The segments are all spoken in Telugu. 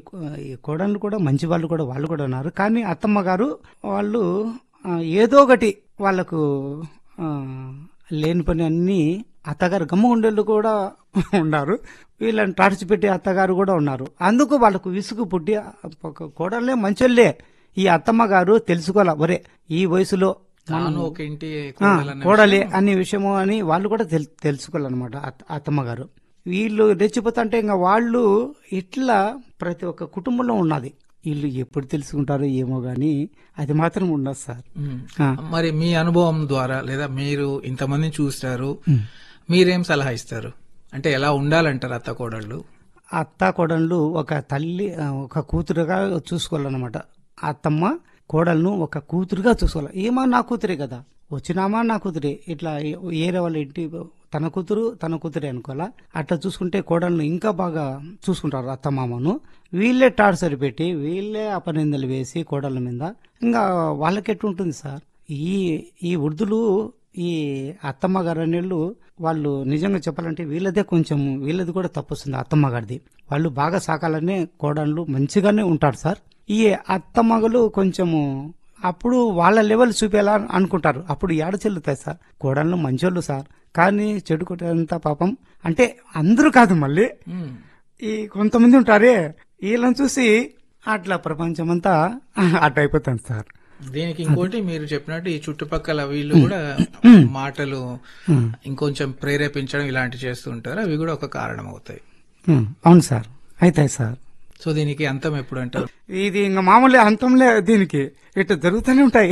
ఈ కోడళ్ళు కూడా మంచి వాళ్ళు కూడా వాళ్ళు కూడా ఉన్నారు కానీ అత్తమ్మ గారు వాళ్ళు ఆ, ఏదో ఒకటి వాళ్ళకు ఆ, లేని పని అన్ని అత్తగారు గమ్మగుండేళ్ళు కూడా ఉన్నారు వీళ్ళని టార్చి పెట్టి అత్తగారు కూడా ఉన్నారు అందుకు వాళ్ళకు విసుగు పుట్టి ఒక కోడళ్ళే మంచోళ్ళే ఈ అత్తమ్మ గారు తెలుసుకోవాలా ఒరే ఈ వయసులో తాను ఒక ఇంటి ఆ, కోడలన్న కోడలి అనే విషయము అని వాళ్ళు కూడా తెల్- తెలుసుకోవాలన్నమాట అత్త- అత్తమ్మ గారు వీళ్ళు రెచ్చిపోతుంటే ఇంకా వాళ్ళు ఇట్లా ప్రతి ఒక్క కుటుంబంలో ఉన్నది వీళ్ళు ఎప్పుడు తెలుసుకుంటారో ఏమో గాని అది మాత్రం ఉండదు సార్ ఉమ్. ఆ. మరి మీ అనుభవం ద్వారా లేదా మీరు ఇంతమందిని చూస్తారు మీరేం సలహా ఇస్తారు అంటే ఎలా ఉండాలంటారు అత్త కోడళ్ళు అత్త కోడళ్ళు ఒక తల్లి ఆ, ఒక కూతురుగా చూసుకోవాలన్నమాట అత్తమ్మ కోడలను ఒక కూతురుగా చూసుకోవాలి ఏమా నా కూతురే కదా వచ్చినామా నా కూతురే ఇట్లా ఏ- ఏరే వాళ్ళ ఇంటి తన కూతురు తన కూతురే అనుకోవాలా అట్లా చూసుకుంటే కోడలను ఇంకా బాగా చూసుకుంటారు అత్తమామను వీళ్ళే టార్చర్ పెట్టి వీళ్ళే అపనిందలు వేసి కోడళ్ళ మీద ఇంకా వాళ్ళకి ఎట్టుంటుంది సార్ ఈ ఈ వృద్ధులు ఈ అత్తమ్మ గారు అనేళ్ళు వాళ్ళు నిజంగా చెప్పాలంటే వీళ్ళదే కొంచెం వీళ్ళది కూడా తప్పు వస్తుంది అత్తమ్మ గారిది వాళ్ళు బాగా సాకాలనే కోడళ్ళు మంచిగానే ఉంటారు సార్ ఈ అత్తమ్మగలు కొంచెము అప్పుడు వాళ్ళ లెవెల్ చూపేలా అనుకుంటారు అప్పుడు ఏడ చెల్లుతాయి సార్ కోడళ్ళు మంచోళ్ళు సార్ కానీ చెడు కొట్టేంత పాపం అంటే అందరూ కాదు మళ్ళీ ఉమ్. ఈ కొంతమంది ఉంటారే వీళ్ళని చూసి అట్లా ప్రపంచమంతా అట్ట అయిపోతుంది సార్ దీనికి ఇంకోటి మీరు చెప్పినట్టు ఈ చుట్టుపక్కల వీళ్ళు కూడా మాటలు ఇంకొంచెం ప్రేరేపించడం ఇలాంటివి చేస్తూ ఉంటారు అవి కూడా ఒక కారణం అవుతాయి ఉమ్, అవును సార్ అవుతాయి సార్ సో దీనికి అంతం ఎప్పుడు అంటారు ఇది ఇంకా మామూలే అంతంలే దీనికి ఇట్లా జరుగుతూనే ఉంటాయి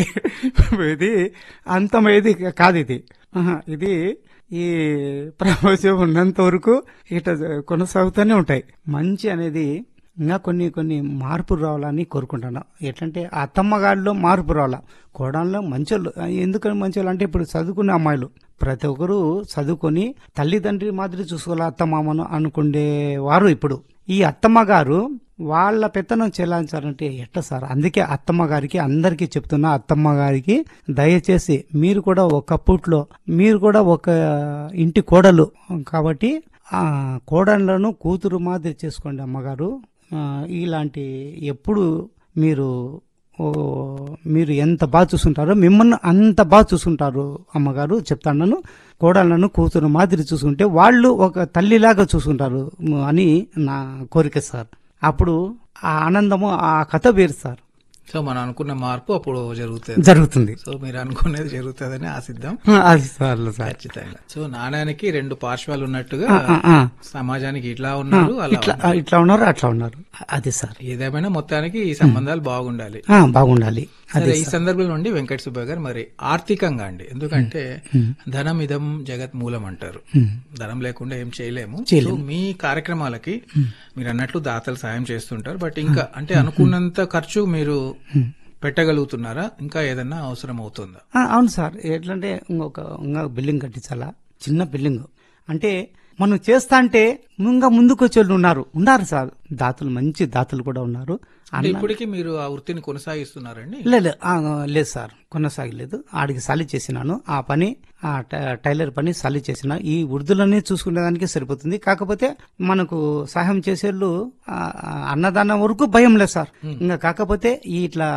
ఇది అంతం ఏది కాదు ఇది ఆహా, ఇది ఈ ప్రపంచం ఉన్నంత వరకు ఇట్లా కొనసాగుతూనే ఉంటాయి మంచి అనేది ఇంకా కొన్ని కొన్ని మార్పులు రావాలని కోరుకుంటున్నాను ఎట్లంటే అత్తమ్మగాడిలో మార్పు రావాలా కోడల్లో మంచోళ్ళు ఎందుకని మంచోళ్ళు అంటే ఇప్పుడు చదువుకునే అమ్మాయిలు ప్రతి ఒక్కరు చదువుకొని తల్లిదండ్రి మాదిరి చూసుకోవాలి అత్తమామను అనుకునేవారు ఇప్పుడు ఈ అత్తమ్మ గారు వాళ్ళ పెత్తనం చెల్లించాలంటే ఎట్ట సార్ అందుకే అత్తమ్మ గారికి అందరికీ చెప్తున్నా అత్తమ్మ గారికి దయచేసి మీరు కూడా ఒకప్పట్లో మీరు కూడా ఒక ఇంటి కోడలు కాబట్టి ఆ కోడళ్లను కూతురు మాదిరి చేసుకోండి అమ్మగారు ఆ, ఇలాంటి ఎప్పుడు మీరు ఓ, మీరు ఎంత బాగా చూసుకుంటారో మిమ్మల్ని అంత బాగా చూసుకుంటారు అమ్మగారు చెప్తాను కోడళ్ళను కూతురు మాదిరి చూసుకుంటే వాళ్ళు ఒక తల్లిలాగా చూసుకుంటారు మ్, అని నా కోరిక సార్ అప్పుడు ఆ ఆనందము ఆ కథ వేరు సార్ సో మనం అనుకున్న మార్పు అప్పుడు జరుగుతుంది జరుగుతుంది సో మీరు అనుకునేది జరుగుతుందని ఆశిద్దాం అది సార్ సార్ ఖచ్చితంగా సో నాణ్యానికి రెండు పార్శ్వాలు ఉన్నట్టుగా ఆ, ఆ. సమాజానికి ఇట్లా ఉన్నారు అలా ఇట్లా ఇట్లా ఉన్నారు అట్లా ఉన్నారు అది సార్ ఏదేమైనా మొత్తానికి ఈ సంబంధాలు బాగుండాలి ఆ, బాగుండాలి సరే ఈ సందర్భంలో నుండి వెంకట సుబ్బయ్య గారు మరి ఆర్థికంగా అండి ఎందుకంటే ధనం ఇదం జగత్ మూలం అంటారు ధనం లేకుండా ఏం చేయలేము సో మీ కార్యక్రమాలకి మీరు అన్నట్లు దాతలు సాయం చేస్తుంటారు బట్ ఇంకా అంటే అనుకున్నంత ఖర్చు మీరు పెట్టగలుగుతున్నారా ఇంకా ఏదన్నా అవసరం అవుతుందా ఆ, అవును సార్ ఎట్లంటే ఇంకొక ఇంకా బిల్డింగ్ కట్టించాలా చిన్న బిల్డింగ్ అంటే మనం చేస్తా అంటే ఇంకా ముందుకు వచ్చే వాళ్ళు ఉన్నారు ఉన్నారు సార్ దాతలు మంచి దాతలు కూడా ఉన్నారు అంటే ఇప్పటికీ మీరు ఆ వృత్తిని కొనసాగిస్తున్నారండి లేదు ఆ, లేదు సార్ కొనసాగలేదు ఆడికి సాలి చేసినాను ఆ పని ఆ ట- టైలర్ పని సాలి చేసిన ఈ వృద్ధులన్నీ చూసుకునేదానికి సరిపోతుంది కాకపోతే మనకు సహాయం చేసేళ్ళు ఆ, ఆ, అన్నదానం వరకు భయం లేదు సార్ ఇంకా కాకపోతే ఈ ఇట్లా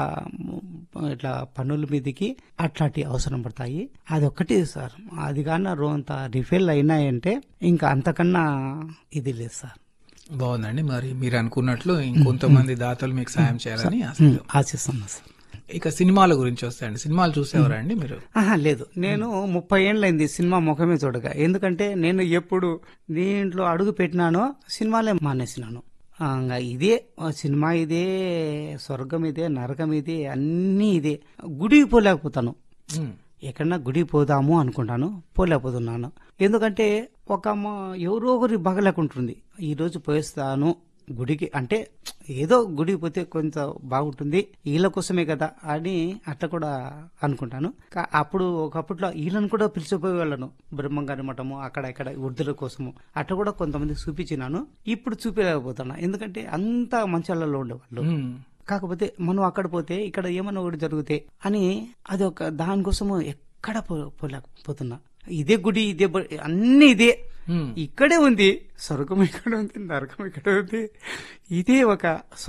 ఇట్లా పనుల మీదకి అట్లాంటి అవసరం పడతాయి అది ఒక్కటి సార్ అది కానీ రోంత రిఫిల్ అయినాయంటే ఇంకా అంతకన్నా ఇది లేదు సార్ బాగుందండి మరి మీరు అనుకున్నట్లు ఇంకొంతమంది దాతలు మీకు సాయం చేయాలని ఆశిద్దాం ఆశిస్తున్నా సార్ ఇక సినిమాల గురించి వస్తాయండి సినిమాలు చూసేవారా అండి మీరు ఆహా లేదు నేను ముప్పై ఏళ్ళైంది సినిమా ముఖమే చూడగా ఎందుకంటే నేను ఎప్పుడు దీంట్లో అడుగు పెట్టినానో సినిమాలే మానేసినాను ఆ, ఇంకా ఇదే ఆ, సినిమా ఇదే స్వర్గం ఇదే నరకం ఇదే అన్నీ ఇదే గుడికి పోలేకపోతాను ఉమ్. ఎక్కడన్నా గుడికి పోదాము అనుకుంటాను పోలేకపోతున్నాను ఎందుకంటే ఒక అమ్మ ఎవరో ఒకరి బాగలేకుంటుంది ఈ రోజు పోయిస్తాను గుడికి అంటే ఏదో గుడికి పోతే కొంత బాగుంటుంది వీళ్ళ కోసమే కదా అని అట్లా కూడా అనుకుంటాను కా- అప్పుడు ఒకప్పట్లో వీళ్ళని కూడా పిలిచిపోయే వాళ్ళను బ్రహ్మంగారి మఠము అక్కడ ఇక్కడ వృద్ధుల కోసము అట్లా కూడా కొంతమంది చూపించినాను ఇప్పుడు చూపించలేకపోతున్నా ఎందుకంటే అంత మంచాలలో ఉండేవాళ్ళు ఉమ్. కాకపోతే మనం అక్కడ పోతే ఇక్కడ ఏమన్నా ఒకటి జరిగితే అని అది ఒక దానికోసము ఎక్కడ పో- పోలేకపోతున్నా ఇదే గుడి ఇదే బ- అన్ని ఇదే ఉమ్. ఇక్కడే ఉంది స్వర్గం ఇక్కడ ఉంది నరకం ఇక్కడ ఉంది ఇదే ఒక